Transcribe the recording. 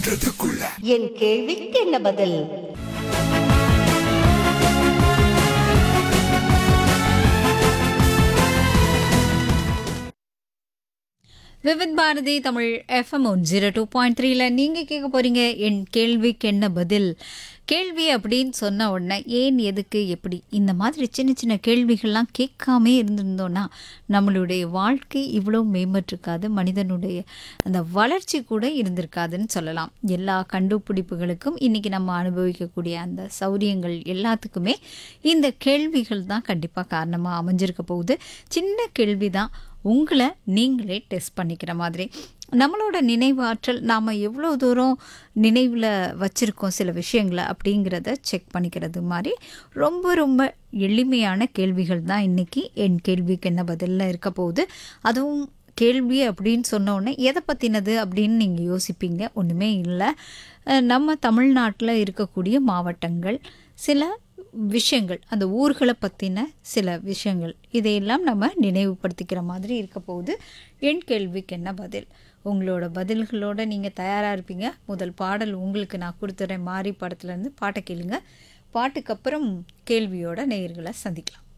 என் கேள்விக்கு என்ன பதில் Vividh Bharati Tamil FM one zero two point த்ரீல நீங்கள் கேட்க போகிறீங்க என் கேள்விக்கு என்ன பதில் கேள்வி அப்படின்னு சொன்ன உடனே ஏன் எதுக்கு எப்படி இந்த மாதிரி சின்ன சின்ன கேள்விகள்லாம் கேட்காமே இருந்திருந்தோன்னா நம்மளுடைய வாழ்க்கை இவ்வளோ மேம்பட்டிருக்காது மனிதனுடைய அந்த வளர்ச்சி கூட இருந்திருக்காதுன்னு சொல்லலாம் எல்லா கண்டுபிடிப்புகளுக்கும் இன்றைக்கி நம்ம அனுபவிக்கக்கூடிய அந்த சௌரியங்கள் எல்லாத்துக்குமே இந்த கேள்விகள் தான் கண்டிப்பாக காரணமாக அமைஞ்சிருக்க போகுது சின்ன கேள்வி தான் உங்களை நீங்களே டெஸ்ட் பண்ணிக்கிற மாதிரி நம்மளோட நினைவாற்றல் நாம் எவ்வளோ தூரம் நினைவில் வச்சுருக்கோம் சில விஷயங்களை அப்படிங்கிறத செக் பண்ணிக்கிறது மாதிரி ரொம்ப ரொம்ப எளிமையான கேள்விகள் தான் இன்றைக்கி என் கேள்விக்கு என்ன பதிலில் இருக்க போகுது அதுவும் கேள்வி அப்படின்னு சொன்ன உடனே எதை பற்றினது அப்படின்னு நீங்கள் யோசிப்பீங்க ஒன்றுமே இல்லை அஹ் நம்ம தமிழ்நாட்டில் இருக்கக்கூடிய மாவட்டங்கள் சில விஷயங்கள் அந்த ஊர்களை பற்றின சில விஷயங்கள் இதையெல்லாம் நம்ம நினைவுபடுத்திக்கிற மாதிரி இருக்க போகுது என் கேள்விக்கு என்ன பதில் உங்களோட பதில்களோட நீங்கள் தயாராக இருப்பீங்க முதல் பாடல் உங்களுக்கு நான் கொடுத்துறேன் மாறி படத்துலேருந்து பாட்டை கேளுங்க பாட்டுக்கு அப்புறம் கேள்வியோட நேயர்களை சந்திக்கலாம்